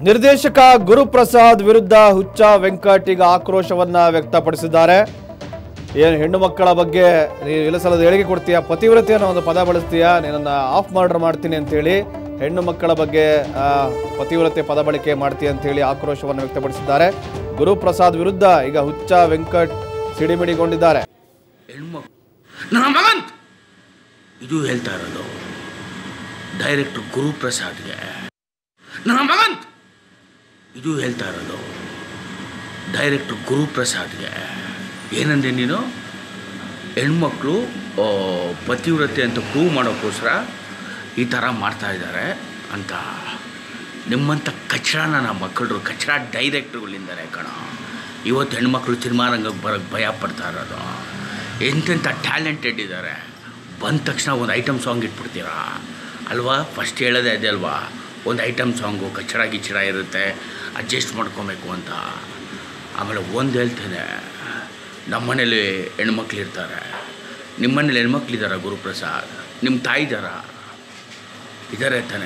ನಿರ್ದೇಶಕ ಗುರುಪ್ರಸಾದ್ ವಿರುದ್ಧ ಹುಚ್ಚ ವೆಂಕಟ್ ಈಗ ಆಕ್ರೋಶವನ್ನ ವ್ಯಕ್ತಪಡಿಸಿದ್ದಾರೆ ಏನು ಹೆಣ್ಣು ಮಕ್ಕಳ ಬಗ್ಗೆ ನೀನು ಇಲ್ಲ ಸಲದ ಹೇಳಿಕೆ ಕೊಡ್ತೀಯಾ ಪತಿವ್ರತೆ ಅನ್ನೋ ಒಂದು ಪದ ಬಳಸ್ತೀಯಾ ನಿನ್ನನ್ನು ಆಫ್ ಮರ್ಡರ್ ಮಾಡ್ತೀನಿ ಅಂತೇಳಿ ಹೆಣ್ಣು ಮಕ್ಕಳ ಬಗ್ಗೆ ಆ, ಪತಿವ್ರತೆ ಪದ ಬಳಕೆ ಮಾಡ್ತೀಯ ಅಂತೇಳಿ ಆಕ್ರೋಶವನ್ನು ವ್ಯಕ್ತಪಡಿಸಿದ್ದಾರೆ ಗುರುಪ್ರಸಾದ್ ವಿರುದ್ಧ ಈಗ ಹುಚ್ಚ ವೆಂಕಟ್ ಸಿಡಿಮಿಡಿಗೊಂಡಿದ್ದಾರೆ ಹೆಣ್ಮಕ್ ನನ್ನ ಮಗನ್ ಇದು ಹೇಳ್ತಾ ಇರೋದು ಡೈರೆಕ್ಟರ್ ಗುರುಪ್ರಸಾದ್ಗೆ ನನ್ನ ಮಗನ್ ಇದು ಹೇಳ್ತಾ ಇರೋದು ಡೈರೆಕ್ಟರ್ ಗುರುಪ್ರಸಾದ್ಗೆ ಏನಂದೆ ನೀನು ಹೆಣ್ಮಕ್ಳು ಆ, ಪತಿವ್ರತೆ ಅಂತ ಪ್ರೂವ್ ಮಾಡೋಕ್ಕೋಸ್ಕರ ಈ ಥರ ಮಾಡ್ತಾ ಇದ್ದಾರೆ ಅಂತ ನಿಮ್ಮಂಥ ಕಚಡನ ನಮ್ಮ ಮಕ್ಕಳು ಕಚಡ ಡೈರೆಕ್ಟ್ರುಗಳಿಂದಾನೆ ಕಣ ಇವತ್ತು ಹೆಣ್ಮಕ್ಳು ಸಿನಿಮಾ ರಂಗಕ್ಕೆ ಬರೋಕ್ಕೆ ಭಯ ಪಡ್ತಾ ಇರೋದು ಎಂತೆಂಥ ಟ್ಯಾಲೆಂಟೆಡ್ ಇದ್ದಾರೆ ಬಂದ ತಕ್ಷಣ ಒಂದು ಐಟಮ್ ಸಾಂಗ್ ಇಟ್ಬಿಡ್ತೀರಾ ಅಲ್ವಾ ಫಸ್ಟ್ ಹೇಳೋದೇ ಅದೇ ಅಲ್ವಾ ಒಂದು ಐಟಮ್ ಸಾಂಗು ಕಚ್ಚಡ ಗಿಚ್ಚಡ ಇರುತ್ತೆ ಅಡ್ಜಸ್ಟ್ ಮಾಡ್ಕೊಬೇಕು ಅಂತ ಆಮೇಲೆ ಒಂದು ಹೇಳ್ತೇನೆ ನಮ್ಮ ಮನೇಲಿ ಹೆಣ್ಮಕ್ಳು ಇರ್ತಾರೆ ನಿಮ್ಮ ಮನೇಲಿ ಹೆಣ್ಮಕ್ಳಿದಾರ ಗುರುಪ್ರಸಾದ್ ನಿಮ್ಮ ತಾಯಿ ಇದ್ದಾರ ಇದ್ದಾರೆ ತಾನೆ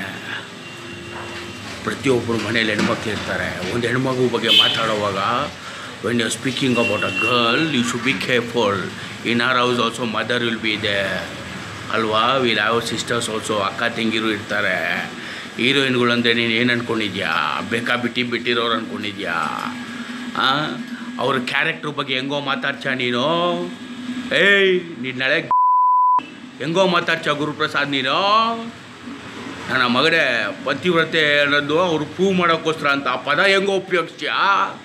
ಪ್ರತಿಯೊಬ್ಬರು ಮನೇಲಿ ಹೆಣ್ಮಕ್ಳು ಇರ್ತಾರೆ ಒಂದು ಹೆಣ್ಮಗು ಬಗ್ಗೆ ಮಾತಾಡುವಾಗ when you speaking about a girl you should be careful in our house also mother will be ಇದೆ ಅಲ್ವಾ ವಿಲ್ ಹ್ಯಾವ್ ಸಿಸ್ಟರ್ಸ್ ಆಲ್ಸೋ ಅಕ್ಕ ತಂಗಿರು ಇರ್ತಾರೆ ಹೀರೋಯಿನ್ಗಳು ಅಂದರೆ ನೀನು ಏನು ಅಂದ್ಕೊಂಡಿದ್ಯಾ ಬೇಕಾ ಬಿಟ್ಟು ಬಿಟ್ಟಿರೋರು ಅಂದ್ಕೊಂಡಿದ್ಯಾ ಅವ್ರ ಕ್ಯಾರೆಕ್ಟ್ರ್ ಬಗ್ಗೆ ಹೆಂಗೋ ಮಾತಾಡ್ಚ ನೀನು ಏಯ್ ನೀನು ನಾಳೆ ಹೆಂಗೋ ಮಾತಾಡ್ಚ ಗುರುಪ್ರಸಾದ್ ನೀನು ನನ್ನ ಮಗನೇ ಪತಿವ್ರತೆ ಅನ್ನೋದು ಅವ್ರು ಪ್ರೂವ್ ಮಾಡೋಕ್ಕೋಸ್ಕರ ಅಂತ ಆ ಪದ ಹೆಂಗೋ ಉಪಯೋಗಿಸ್ತೀಯಾ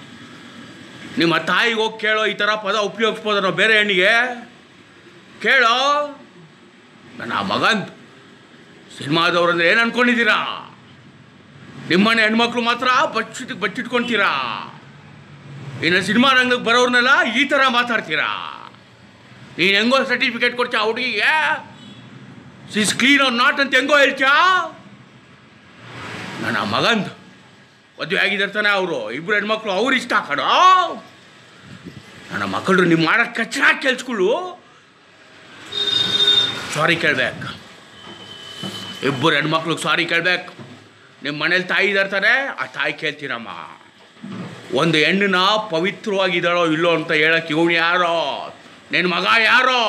ನಿಮ್ಮ ತಾಯಿಗೆ ಹೋಗಿ ಕೇಳೋ ಈ ಥರ ಪದ ಉಪಯೋಗಿಸ್ಬೋದ ನಾವು ಬೇರೆ ಹೆಣ್ಣಿಗೆ ಕೇಳೋ ನನ್ನ ಆ ಮಗನ್ ಸಿನಿಮಾದವ್ರು ಅಂದ್ರೆ ಏನು ಅನ್ಕೊಂಡಿದ್ದೀರಾ ನಿಮ್ಮನೆ ಹೆಣ್ಮಕ್ಳು ಮಾತ್ರ ಬಚ್ಚಿಟ್ ಬಚ್ಚಿಟ್ಕೊಳ್ತೀರಾ ಇನ್ನು ಸಿನಿಮಾ ರಂಗಕ್ಕೆ ಬರೋರ್ನೆಲ್ಲ ಈ ಥರ ಮಾತಾಡ್ತೀರಾ ನೀನು ಹೆಂಗೋ ಸರ್ಟಿಫಿಕೇಟ್ ಕೊಡ್ತೀಯ ಆ ಹುಡುಗಿಗೆ ಸಿಸ್ ಕ್ಲೀನ್ ಆರ್ ನಾಟ್ ಅಂತ ಹೆಂಗೋ ಹೇಳ್ತ್ಯಾ ನನ್ನ ಮಗಂದ್ ಮದುವೆ ಆಗಿದ್ದಾರೆ ಅವರು ಇಬ್ಬರು ಹೆಣ್ಮಕ್ಳು ಅವ್ರು ಇಷ್ಟ ಕಣೋ ನನ್ನ ಮಕ್ಕಳು ನೀವು ಮಾಡೋ ಕಚ್ಚಡ ಕೆಲ್ಸಗಳು ಸಾರಿ ಕೇಳ್ಬೇಕು ಇಬ್ಬರು ಹೆಣ್ಮಕ್ಳಿಗೆ ಸಾರಿ ಕೇಳ್ಬೇಕು ನಿಮ್ಮ ಮನೇಲಿ ತಾಯಿ ಇದ್ದಾರೆ ತಾನೆ ಆ ತಾಯಿ ಕೇಳ್ತೀರಮ್ಮ ಒಂದು ಹೆಣ್ಣನ್ನ ಪವಿತ್ರವಾಗಿದ್ದಾಳೋ ಇಲ್ಲೋ ಅಂತ ಹೇಳಕ್ಕೆ ಇವನು ಯಾರೋ ನಿನ್ನ ಮಗ ಯಾರೋ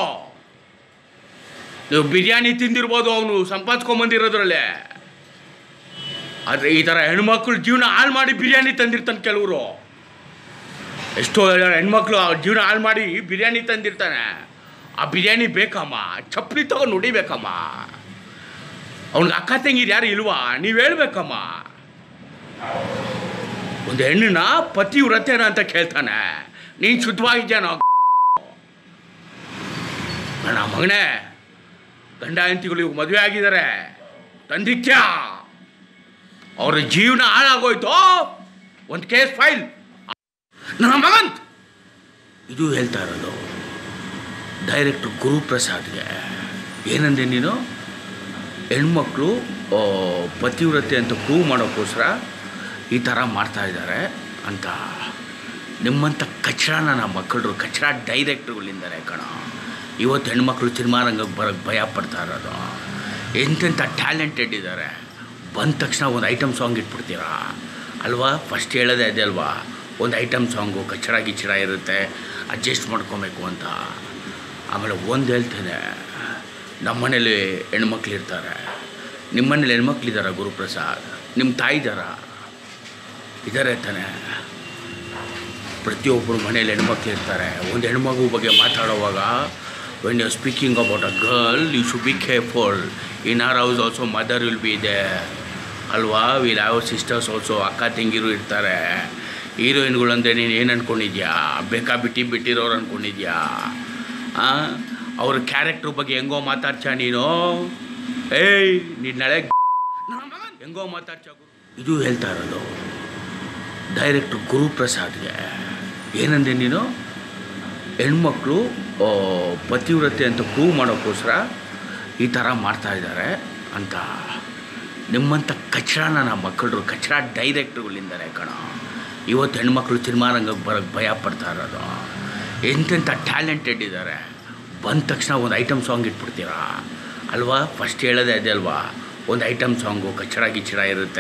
ನೀವು ಬಿರಿಯಾನಿ ತಿಂದಿರ್ಬೋದು ಅವನು ಸಂಪಾದಿಸ್ಕೊಂಬಂದಿರೋದ್ರಲ್ಲೇ ಆದರೆ ಈ ಥರ ಹೆಣ್ಮಕ್ಳು ಜೀವನ ಹಾಳು ಮಾಡಿ ಬಿರಿಯಾನಿ ತಂದಿರ್ತಾನೆ ಕೆಲವರು ಎಷ್ಟೋ ಜನ ಹೆಣ್ಮಕ್ಳು ಆ ಜೀವನ ಹಾಳು ಮಾಡಿ ಬಿರಿಯಾನಿ ತಂದಿರ್ತಾನೆ ಆ ಬಿರಿಯಾನಿ ಬೇಕಮ್ಮ ಚಪ್ಪಲಿ ತಗೊಂಡು ಹೊಡಿಬೇಕಮ್ಮ ಅವ್ನಿಗೆ ಅಕ್ಕ ತಂಗಿರು ಯಾರು ಇಲ್ವಾ ನೀವು ಹೇಳ್ಬೇಕಮ್ಮ ಒಂದು ಹೆಣ್ಣನ್ನ ಪತಿವ್ರತೆನ ಅಂತ ಕೇಳ್ತಾನೆ ನೀನು ಶುದ್ಧವಾಗಿದ್ಯಾನೋ ನನ್ನ ಮಗನೇ ಗಂಡ ಹೆಂಡತಿಗಳು ಇವಾಗ ಮದುವೆ ಆಗಿದ್ದಾರೆ ತಂದಿಕ್ಯ ಅವ್ರ ಜೀವನ ಹಾಳಾಗೋಯ್ತು ಒಂದು ಕೇಸ್ ಫೈಲ್ ನನ್ನ ಮಗನ್ ಇದು ಹೇಳ್ತಾ ಇರೋದು ಡೈರೆಕ್ಟರ್ ಗುರುಪ್ರಸಾದ್ಗೆ ಏನಂದೆ ನೀನು ಹೆಣ್ಮಕ್ಳು ಆ, ಪತಿವ್ರತೆ ಅಂತ ಪ್ರೂವ್ ಮಾಡೋಕ್ಕೋಸ್ಕರ ಈ ಥರ ಮಾಡ್ತಾ ಇದ್ದಾರೆ ಅಂತ ನಿಮ್ಮಂಥ ಕಚಡನ ನಮ್ಮ ಮಕ್ಕಳು ಕಚಡ ಡೈರೆಕ್ಟ್ರುಗಳಿಂದಾನೆ ಕಣ ಇವತ್ತು ಹೆಣ್ಮಕ್ಳು ಸಿನಿಮಾ ರಂಗಕ್ಕೆ ಬರೋಕ್ಕೆ ಭಯ ಪಡ್ತಾ ಇರೋದು ಎಂತೆಂಥ ಟ್ಯಾಲೆಂಟೆಡ್ ಇದ್ದಾರೆ ಬಂದ ತಕ್ಷಣ ಒಂದು ಐಟಮ್ ಸಾಂಗ್ ಇಟ್ಬಿಡ್ತೀರಾ ಅಲ್ವಾ ಫಸ್ಟ್ ಹೇಳೋದೇ ಅದೇ ಅಲ್ವಾ ಒಂದು ಐಟಮ್ ಸಾಂಗು ಕಚ್ಚಡ ಗಿಚ್ಚಡ ಇರುತ್ತೆ ಅಡ್ಜಸ್ಟ್ ಮಾಡ್ಕೊಬೇಕು ಅಂತ ಆಮೇಲೆ ಒಂದು ಹೇಳ್ತೇನೆ ನಮ್ಮ ಮನೇಲಿ ಹೆಣ್ಮಕ್ಳು ಇರ್ತಾರೆ ನಿಮ್ಮ ಮನೇಲಿ ಹೆಣ್ಮಕ್ಳಿದಾರ ಗುರುಪ್ರಸಾದ್ ನಿಮ್ಮ ತಾಯಿ ಇದ್ದಾರ ಇದ್ದಾರೆ ತಾನೆ ಪ್ರತಿಯೊಬ್ಬರು ಮನೇಲಿ ಹೆಣ್ಮಕ್ಳು ಇರ್ತಾರೆ ಒಂದು ಹೆಣ್ಮಗು ಬಗ್ಗೆ ಮಾತಾಡುವಾಗ when you speaking about a girl you should be careful in our house also mother will be ಇದೆ ಅಲ್ವಾ ವಿಲ್ ಹ್ಯಾವ್ ಸಿಸ್ಟರ್ಸ್ ಆಲ್ಸೋ ಅಕ್ಕ ತಂಗಿರು ಇರ್ತಾರೆ ಹೀರೋಯಿನ್ಗಳು ಅಂದರೆ ನೀನು ಏನು ಅಂದ್ಕೊಂಡಿದ್ಯಾ ಬೇಕಾ ಬಿಟ್ಟು ಬಿಟ್ಟಿರೋರು ಅಂದ್ಕೊಂಡಿದ್ಯಾ ಅವ್ರ ಕ್ಯಾರೆಕ್ಟ್ರ್ ಬಗ್ಗೆ ಹೆಂಗೋ ಮಾತಾಡ್ಚ ನೀನು ಏಯ್ ನೀನು ನಾಳೆ ಹೆಂಗೋ ಮಾತಾಡ್ಚ ಗುರು ಇದು ಹೇಳ್ತಾ ಇರೋದು ಡೈರೆಕ್ಟರ್ ಗುರುಪ್ರಸಾದ್ಗೆ ಏನಂದೆ ನೀನು ಹೆಣ್ಮಕ್ಳು ಆ, ಪತಿವ್ರತೆ ಅಂತ ಪ್ರೂವ್ ಮಾಡೋಕ್ಕೋಸ್ಕರ ಈ ಥರ ಮಾಡ್ತಾ ಇದ್ದಾರೆ ಅಂತ ನಿಮ್ಮಂಥ ಕಚಡನ ನಮ್ಮ ಮಕ್ಕಳು ಕಚಡ ಡೈರೆಕ್ಟ್ರುಗಳಿಂದಾನೆ ಕಣ ಇವತ್ತು ಹೆಣ್ಮಕ್ಳು ಸಿನಿಮಾ ರಂಗಕ್ಕೆ ಬರೋಕ್ಕೆ ಭಯ ಪಡ್ತಾ ಇರೋದು ಎಂತೆಂಥ ಟ್ಯಾಲೆಂಟೆಡ್ ಇದ್ದಾರೆ ಬಂದ ತಕ್ಷಣ ಒಂದು ಐಟಮ್ ಸಾಂಗ್ ಇಟ್ಬಿಡ್ತೀರಾ ಅಲ್ವಾ ಫಸ್ಟ್ ಹೇಳೋದೇ ಅದೇ ಅಲ್ವಾ ಒಂದು ಐಟಮ್ ಸಾಂಗು ಕಚ್ಚಡ ಗಿಚ್ಚಡ ಇರುತ್ತೆ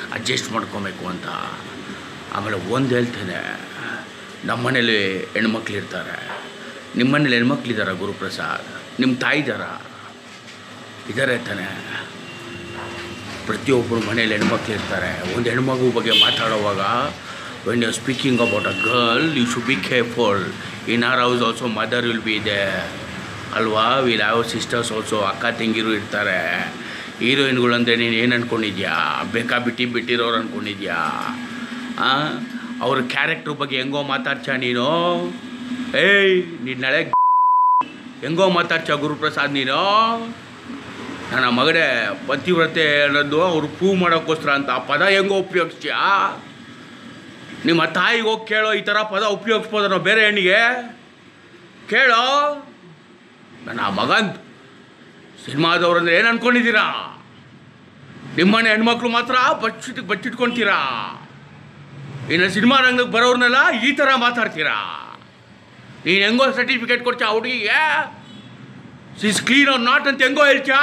ಅಡ್ಜಸ್ಟ್ ಮಾಡ್ಕೊಬೇಕು ಅಂತ ಆಮೇಲೆ ಒಂದು ಹೇಳ್ತೇನೆ ನಮ್ಮ ಮನೇಲಿ ಹೆಣ್ಮಕ್ಳು ಇರ್ತಾರೆ ನಿಮ್ಮ ಮನೇಲಿ ಹೆಣ್ಮಕ್ಳಿದಾರ ಗುರುಪ್ರಸಾದ್ ನಿಮ್ಮ ತಾಯಿ ಇದ್ದಾರ ಇದ್ದಾರೆ ತಾನೆ ಪ್ರತಿಯೊಬ್ಬರು ಮನೇಲಿ ಹೆಣ್ಮಕ್ಳು ಇರ್ತಾರೆ ಒಂದು ಹೆಣ್ಮಗು ಬಗ್ಗೆ ಮಾತಾಡುವಾಗ when you speaking about a girl you should be careful in our house also mother will be ಇದೆ ಅಲ್ವಾ ವಿಲ್ ಹ್ಯಾವ್ ಸಿಸ್ಟರ್ಸ್ ಆಲ್ಸೋ ಅಕ್ಕ ತಂಗಿರು ಇರ್ತಾರೆ ಹೀರೋಯಿನ್ಗಳಂದರೆ ನೀನು ಏನು ಅಂದ್ಕೊಂಡಿದ್ಯಾ ಬೇಕಾ ಬಿಟ್ಟು ಬಿಟ್ಟಿರೋರು ಅಂದ್ಕೊಂಡಿದ್ಯಾ ಅವ್ರ ಕ್ಯಾರೆಕ್ಟ್ರ್ ಬಗ್ಗೆ ಹೆಂಗೋ ಮಾತಾಡ್ಚ ನೀನು ಏಯ್ ನೀನು ನಾಳೆ ಹೆಂಗೋ ಮಾತಾಡ್ಚ ಗುರುಪ್ರಸಾದ್ ನೀನು ನನ್ನ ಮಗನೇ ಪತಿವ್ರತೆ ಅನ್ನೋದು ಅವ್ರು ಪ್ರೂವ್ ಮಾಡೋಕ್ಕೋಸ್ಕರ ಅಂತ ಆ ಪದ ಹೆಂಗೋ ಉಪಯೋಗಿಸ್ತೀಯಾ ನಿಮ್ಮ ತಾಯಿಗೆ ಹೋಗಿ ಕೇಳೋ ಈ ಥರ ಪದ ಉಪಯೋಗಿಸ್ಬೋದನೋ ಬೇರೆ ಹೆಣ್ಣಿಗೆ ಕೇಳೋ ನನ್ನ ಆ ಮಗನ್ ಸಿನಿಮಾದವ್ರು ಅಂದರೆ ಏನು ಅನ್ಕೊಂಡಿದ್ದೀರಾ ನಿಮ್ಮನೆ ಹೆಣ್ಮಕ್ಳು ಮಾತ್ರ ಬಚ್ಚಿಟ್ ಬಚ್ಚಿಟ್ಕೊಳ್ತೀರಾ ಇನ್ನು ಸಿನಿಮಾ ರಂಗಕ್ಕೆ ಬರೋರ್ನೆಲ್ಲ ಈ ಥರ ಮಾತಾಡ್ತೀರಾ ನೀನು ಹೆಂಗೋ ಸರ್ಟಿಫಿಕೇಟ್ ಕೊಡ್ತೀಯ ಆ ಹುಡುಗಿಗೆ ಸಿಸ್ ಕ್ಲೀನ್ ಆರ್ ನಾಟ್ ಅಂತ ಹೆಂಗೋ ಹೇಳ್ತ್ಯಾ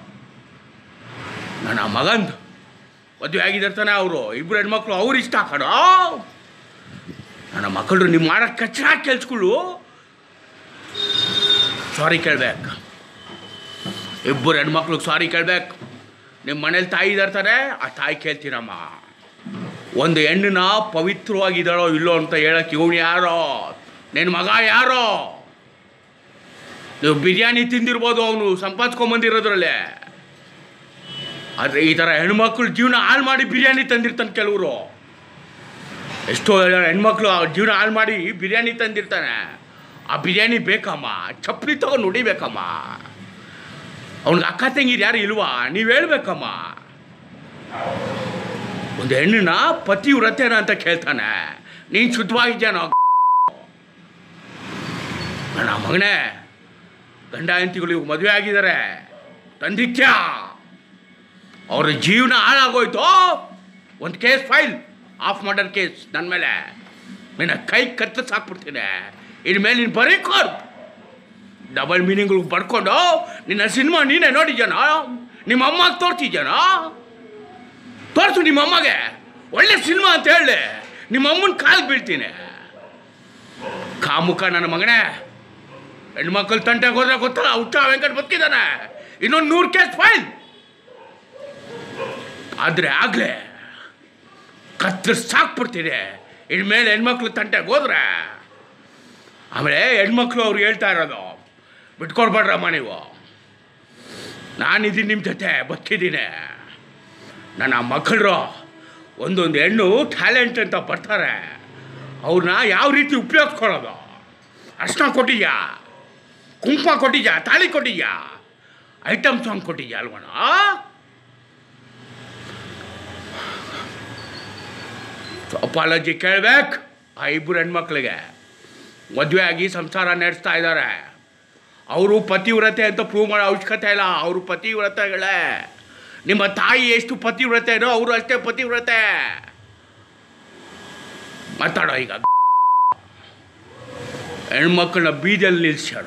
ನನ್ನ ಮಗಂದು ಮದುವೆ ಆಗಿದ್ದಾರೆ ಅವರು ಇಬ್ಬರು ಹೆಣ್ಮಕ್ಳು ಅವ್ರು ಇಷ್ಟ ಕಣೋ ನನ್ನ ಮಕ್ಕಳು ನೀವು ಮಾಡೋ ಕಚ್ಚರ ಕೆಲ್ಸಗಳು ಸಾರಿ ಕೇಳ್ಬೇಕು ಇಬ್ಬರು ಹೆಣ್ಮಕ್ಳಿಗೆ ಸಾರಿ ಕೇಳ್ಬೇಕು ನಿಮ್ಮ ಮನೇಲಿ ತಾಯಿ ಇದ್ದಾರೆ ತಾನೆ ಆ ತಾಯಿ ಕೇಳ್ತೀರಮ್ಮ ಒಂದು ಹೆಣ್ಣನ್ನ ಪವಿತ್ರವಾಗಿದ್ದಾಳೋ ಇಲ್ಲೋ ಅಂತ ಹೇಳಕ್ಕೆ ಇವನು ಯಾರೋ ನಿನ್ನ ಮಗ ಯಾರೋ ನೀವು ಬಿರಿಯಾನಿ ತಿಂದಿರ್ಬೋದು ಅವನು ಸಂಪಾದಿಸ್ಕೊಂಬಂದಿರೋದ್ರಲ್ಲೇ ಆದರೆ ಈ ಥರ ಹೆಣ್ಮಕ್ಳು ಜೀವನ ಹಾಳು ಮಾಡಿ ಬಿರಿಯಾನಿ ತಂದಿರ್ತಾನೆ ಕೆಲವರು ಎಷ್ಟೋ ಜನ ಹೆಣ್ಮಕ್ಳು ಆ ಜೀವನ ಹಾಳು ಮಾಡಿ ಬಿರಿಯಾನಿ ತಂದಿರ್ತಾನೆ ಆ ಬಿರಿಯಾನಿ ಬೇಕಮ್ಮ ಚಪ್ಪಲಿ ತಗೊಂಡು ಹೊಡಿಬೇಕಮ್ಮ ಅವ್ನಿಗೆ ಅಕ್ಕ ತಂಗಿರು ಯಾರು ಇಲ್ವಾ ನೀವು ಹೇಳ್ಬೇಕಮ್ಮ ಒಂದು ಹೆಣ್ಣನ್ನ ಪತಿ ವ್ರತೇನ ಅಂತ ಕೇಳ್ತಾನೆ ನೀನು ಶುದ್ಧವಾಗಿದ್ಯಾನೋ ನನ್ನ ಮಗನೇ ಗಂಡ ಹೆಂಡತಿಗಳು ಇವಾಗ ಮದುವೆ ಆಗಿದ್ದಾರೆ ತಂದಿತ್ಯ ಅವ್ರ ಜೀವನ ಹಾಳಾಗೋಯ್ತು ಒಂದು case file of murder case ನನ್ನ ಮೇಲೆ ನಿನ್ನ ಕೈ ಕತ್ತರಿಸಿ ಹಾಕ್ಬಿಡ್ತೀನಿ ಇನ್ನು ಮೇಲೆ ನೀನು ಬರೀಕೋರ್ ಡಬಲ್ ಮೀನಿಂಗ್ಗಳು ಬರ್ಕೊಂಡು ನಿನ್ನ ಸಿನಿಮಾ ನೀನೇ ನೋಡಿದ್ಯಾನ ನಿಮ್ಮ ಅಮ್ಮಗೆ ತೋರ್ತಿದ್ಯಾನ ತೋರಿಸು ನಿಮ್ಮ ಅಮ್ಮಗೆ ಒಳ್ಳೆ ಸಿನಿಮಾ ಅಂತ ಹೇಳಿ ನಿಮ್ಮ ಅಮ್ಮನ ಕಾಲು ಬೀಳ್ತೀನಿ ಕಾಮುಕ ನನ್ನ ಮಗನೇ ಹೆಣ್ಮಕ್ಳು ತಂಟೆಗೆ ಹೋದ್ರೆ ಗೊತ್ತಲ್ಲ ಹುಚ್ಚ ವೆಂಕಟ್ ಬದುಕಿದ್ದಾನೆ ಇನ್ನೊಂದು ನೂರು ಕೇಸ್ ಫೈಲ್ ಆದರೆ ಆಗಲೇ ಕತ್ತರಿಸಿ ಸಾಕ್ಬಿಡ್ತೀನಿ ಇನ್ಮೇಲೆ ಹೆಣ್ಮಕ್ಳು ತಂಟೆಗೆ ಹೋದ್ರೆ ಆಮೇಲೆ ಹೆಣ್ಮಕ್ಳು ಅವ್ರು ಹೇಳ್ತಾ ಇರೋದು ಬಿಟ್ಕೊಡ್ಬೇಡ್ರಮ್ಮ ನೀವು ನಾನಿದ್ದೀನಿ ನಿಮ್ಮ ಜೊತೆ ಬದುಕಿದ್ದೀನಿ ನನ್ನ ಮಕ್ಕಳು ಒಂದೊಂದು ಹೆಣ್ಣು ಟ್ಯಾಲೆಂಟ್ ಅಂತ ಬರ್ತಾರೆ ಅವ್ರನ್ನ ಯಾವ ರೀತಿ ಉಪಯೋಗಿಸ್ಕೊಳ್ಳೋದು ಅರ್ಶನ ಕೊಟ್ಟಿದ್ಯಾ ಕುಂಕುಮ ಕೊಟ್ಟಿದ್ಯಾ ತಾಳಿ ಕೊಟ್ಟಿದ್ಯಾ ಐಟಮ್ ಸಾಂಗ್ ಕೊಟ್ಟಿದ್ಯಾ ಅಲ್ವಣ ಅಪಾಲಜಿ ಕೇಳ್ಬೇಕು ಆ ಇಬ್ಬರು ಹೆಣ್ಮಕ್ಳಿಗೆ ಮದುವೆ ಆಗಿ ಸಂಸಾರ ನಡೆಸ್ತಾ ಇದ್ದಾರೆ ಅವರು ಪತಿವ್ರತೆ ಅಂತ ಪ್ರೂವ್ ಮಾಡೋ ಅವಶ್ಯಕತೆ ಇಲ್ಲ ಅವರು ಪತಿವ್ರತೆಗಳೇ ನಿಮ್ಮ ತಾಯಿ ಎಷ್ಟು ಪತಿವ್ರತೆನೋ ಅವರು ಅಷ್ಟೇ ಪತಿವ್ರತೆ ಮಾತಾಡೋ ಈಗ ಹೆಣ್ಮಕ್ಳನ್ನ ಬೀದಿಯಲ್ಲಿ ನಿಲ್ಸೋಣ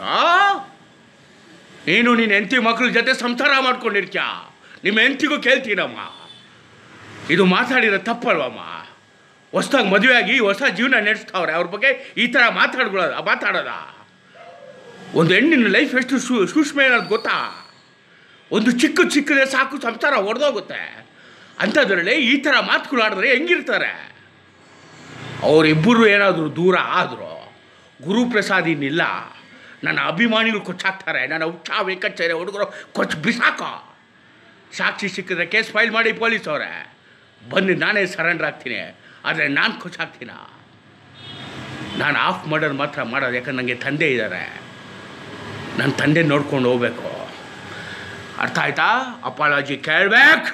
ನೀನು ನಿನ್ನ ಹೆಂಡತಿ ಮಕ್ಳ ಜೊತೆ ಸಂಸಾರ ಮಾಡ್ಕೊಂಡಿರ್ತೀಯ ನಿಮ್ಮ ಹೆಂಡತಿಗೂ ಕೇಳ್ತೀನಮ್ಮ ಇದು ಮಾತಾಡಿರೋ ತಪ್ಪಲ್ವಮ್ಮ ಹೊಸ್ದಾಗಿ ಮದುವೆ ಆಗಿ ಹೊಸ ಜೀವನ ನಡೆಸ್ತಾವ್ರೆ ಅವ್ರ ಬಗ್ಗೆ ಈ ಥರ ಮಾತಾಡ್ಕೊಳ್ಳೋದ ಮಾತಾಡೋದ ಒಂದು ಹೆಣ್ಣಿನ ಲೈಫ್ ಎಷ್ಟು ಸೂ ಸೂಕ್ಷ್ಮ ಅನ್ನೋದು ಗೊತ್ತಾ ಒಂದು ಚಿಕ್ಕ ಚಿಕ್ಕದೇ ಸಾಕು ಸಂಸಾರ ಹೊಡೆದೋಗುತ್ತೆ ಅಂಥದ್ರಲ್ಲಿ ಈ ಥರ ಮಾತುಗಳು ಆಡಿದ್ರೆ ಹೆಂಗಿರ್ತಾರೆ ಅವರಿಬ್ಬರು ಏನಾದರೂ ದೂರ ಆದರೂ ಗುರುಪ್ರಸಾದ್ ಇನ್ನಿಲ್ಲ ನನ್ನ ಅಭಿಮಾನಿಗಳು ಕೊಚ್ಚಾಕ್ತಾರೆ ನನ್ನ ಹುಚ್ಚ ವೆಂಕಟೇಶ್ವರ ಹುಡುಗರು ಕೊಚ್ಚು ಬಿಸಾಕೋ ಸಾಕ್ಷಿ ಸಿಕ್ಕಿದ್ರೆ ಕೇಸ್ ಫೈಲ್ ಮಾಡಿ ಪೊಲೀಸ್ ಅವರೇ ಬಂದು ನಾನೇ ಸರೆಂಡರ್ ಆಗ್ತೀನಿ ಆದರೆ ನಾನು ಕೊಚ್ಚಾಕ್ತೀನ ನಾನು ಆಫ್ ಮಾಡೋದು ಮಾತ್ರ ಮಾಡೋದು ಯಾಕಂದ್ರೆ ನನಗೆ ತಂದೆ ಇದ್ದಾರೆ ನನ್ನ ತಂದೆ ನೋಡ್ಕೊಂಡು ಹೋಗ್ಬೇಕು ಅರ್ಥ ಆಯ್ತಾ ಅಪಾಲಜಿ ಕೇಳ್ಬೇಕು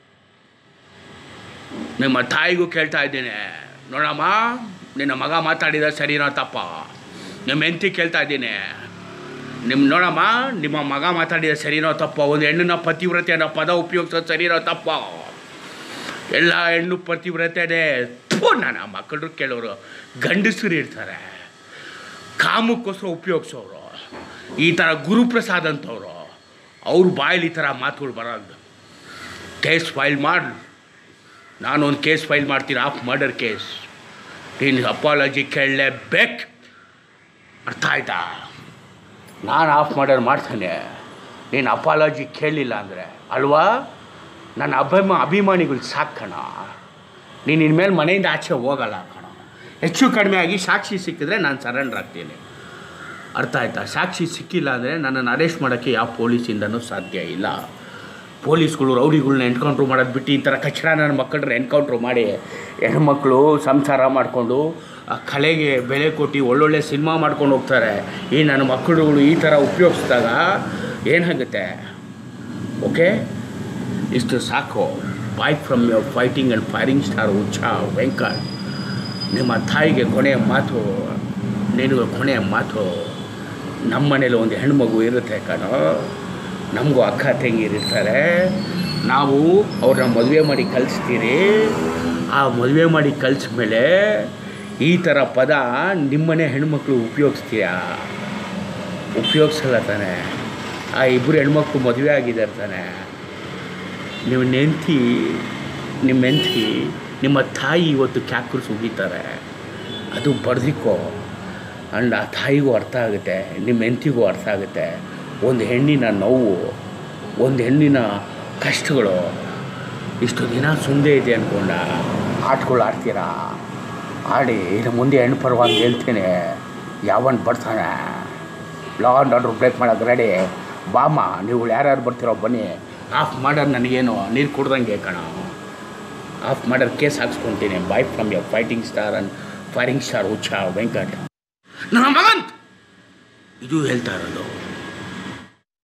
ನಿಮ್ಮ ತಾಯಿಗೂ ಕೇಳ್ತಾ ಇದ್ದೀನಿ ನೋಡಮ್ಮ ನಿನ್ನ ಮಗ ಮಾತಾಡಿದ ಸರಿನೋ ತಪ್ಪ ನಿಮ್ಮ ಹೆಂಡತಿ ಕೇಳ್ತಾ ಇದ್ದೀನಿ ನಿಮ್ಮ ನೋಡಮ್ಮ ನಿಮ್ಮ ಮಗ ಮಾತಾಡಿದ ಸರಿನೋ ತಪ್ಪ ಒಂದು ಹೆಣ್ಣನ್ನ ಪತಿವ್ರತೆ ಅನ್ನೋ ಪದ ಉಪಯೋಗಿಸೋದು ಸರಿನೋ ತಪ್ಪ ಎಲ್ಲ ಹೆಣ್ಣು ಪತಿವ್ರತೆನೇ ಥೂ ನನ್ನ ಮಕ್ಕಳು ಕೇಳೋರು ಗಂಡಸರು ಇರ್ತಾರೆ ಕಾಮಕ್ಕೋಸ್ಕರ ಉಪಯೋಗಿಸೋರು ಈ ಥರ ಗುರುಪ್ರಸಾದ್ ಅಂತವರು ಅವ್ರ ಬಾಯಲ್ಲಿ ಈ ಥರ ಮಾತುಗಳು ಬರೋದು ಕೇಸ್ ಫೈಲ್ ಮಾಡಿ ನಾನೊಂದು ಕೇಸ್ ಫೈಲ್ ಮಾಡ್ತೀನಿ ಆಫ್ ಮರ್ಡರ್ ಕೇಸ್ ನೀನು ಅಪಾಲಜಿ ಕೇಳಲೇಬೇಕು ಅರ್ಥ ಆಯ್ತಾ ನಾನು ಆಫ್ ಮರ್ಡರ್ ಮಾಡ್ತೇನೆ ನೀನು ಅಪಾಲಜಿ ಕೇಳಲಿಲ್ಲ ಅಂದರೆ ಅಲ್ವಾ ನನ್ನ ಅಭಿಮಾ ಅಭಿಮಾನಿಗಳು ಸಾಕು ಕಣ ನೀನು ಇನ್ಮೇಲೆ ಮನೆಯಿಂದ ಆಚೆ ಹೋಗಲ್ಲ ಕಣ ಹೆಚ್ಚು ಕಡಿಮೆ ಆಗಿ ಸಾಕ್ಷಿ ಸಿಕ್ಕಿದ್ರೆ ನಾನು ಸರೆಂಡರ್ ಆಗ್ತೀನಿ ಅರ್ಥ ಆಯ್ತಾ ಸಾಕ್ಷಿ ಸಿಕ್ಕಿಲ್ಲ ಅಂದರೆ ನನ್ನನ್ನು ಅರೆಸ್ಟ್ ಮಾಡೋಕ್ಕೆ ಯಾವ ಪೊಲೀಸಿಂದನೂ ಸಾಧ್ಯ ಇಲ್ಲ ಪೊಲೀಸ್ಗಳು ರೌಡಿಗಳ್ನ ಎನ್ಕೌಂಟ್ರ್ ಮಾಡೋದು ಬಿಟ್ಟು ಈ ಥರ ಕಚಡ ನನ್ನ ಮಕ್ಕಳ್ರೆ ಎನ್ಕೌಂಟ್ರ್ ಮಾಡಿ ಹೆಣ್ಮಕ್ಳು ಸಂಸಾರ ಮಾಡಿಕೊಂಡು ಆ ಕಲೆಗೆ ಬೆಲೆ ಕೊಟ್ಟು ಒಳ್ಳೊಳ್ಳೆ ಸಿನಿಮಾ ಮಾಡ್ಕೊಂಡು ಹೋಗ್ತಾರೆ ಈ ನನ್ನ ಮಕ್ಕಳುಗಳು ಈ ಥರ ಉಪಯೋಗಿಸಿದಾಗ ಏನಾಗುತ್ತೆ ಓಕೆ ಇಷ್ಟು ಸಾಕು bye from your fighting and firing star Huccha Venkat ನಿಮ್ಮ ತಾಯಿಗೆ ಕೊನೆಯ ಮಾತು ನಿನಗೆ ಕೊನೆಯ ಮಾತು ನಮ್ಮ ಮನೇಲಿ ಒಂದು ಹೆಣ್ಮಗು ಇರುತ್ತೆ ಕಣೋ ನಮಗೂ ಅಕ್ಕ ತಂಗಿರಿರ್ತಾರೆ ನಾವು ಅವ್ರನ್ನ ಮದುವೆ ಮಾಡಿ ಕಲಿಸ್ತೀರಿ ಆ ಮದುವೆ ಮಾಡಿ ಕಲಿಸ್ಮೇಲೆ ಈ ಥರ ಪದ ನಿಮ್ಮನೆ ಹೆಣ್ಮಕ್ಳು ಉಪಯೋಗಿಸ್ತೀಯಾ ಉಪಯೋಗಿಸಲ್ಲ ತಾನೆ ಆ ಇಬ್ಬರು ಹೆಣ್ಮಕ್ಳು ಮದುವೆ ಆಗಿದ್ದಾರೆ ತಾನೆ ನೀವು ನೆಂತಿ ನಿಮ್ಮ ಹೆಂಡ್ತಿ ನಿಮ್ಮ ತಾಯಿ ಇವತ್ತು ಕ್ಯಾಕರ್ಸ್ ಉಗಿತಾರೆ ಅದು ಬಡ್ದಿಕ್ಕೋ ಅಂಡ್ ಆ ತಾಯಿಗೂ ಅರ್ಥ ಆಗುತ್ತೆ ನಿಮ್ಮ ಹೆಂಡ್ತಿಗೂ ಅರ್ಥ ಆಗುತ್ತೆ ಒಂದು ಹೆಣ್ಣಿನ ನೋವು ಒಂದು ಹೆಣ್ಣಿನ ಕಷ್ಟಗಳು ಇಷ್ಟು ದಿನ ಸುಂದೆ ಇದೆ ಅಂದ್ಕೊಂಡ ಆಟಗಳು ಆಡ್ತೀರಾ ಆಡಿ ಇನ್ನು ಮುಂದೆ ಹೆಣ್ಣು ಪರವಾಗಿ ಹೇಳ್ತೇನೆ ಯಾವನ್ ಬರ್ತಾನೆ ಲಾ ಆ್ಯಂಡ್ ಆರ್ಡ್ರ್ ಬ್ರೇಕ್ ಮಾಡೋದು ರೆಡಿ ಬಾಮ ನೀವು ಯಾರ್ಯಾರು ಬರ್ತೀರೋ ಬನ್ನಿ ಆಫ್ ಮಾಡರ್ ನನಗೇನು ನೀರು ಕುಡ್ದಂಗೆ ಕಣ ಆಫ್ ಮಾಡರ್ ಕೇಸ್ ಹಾಕ್ಸ್ಕೊತೀನಿ bye from your fighting star and firing star Huccha Venkat ನನ್ನ ಮಗನ್ ಇದು ಹೇಳ್ತಾ ಇರೋದು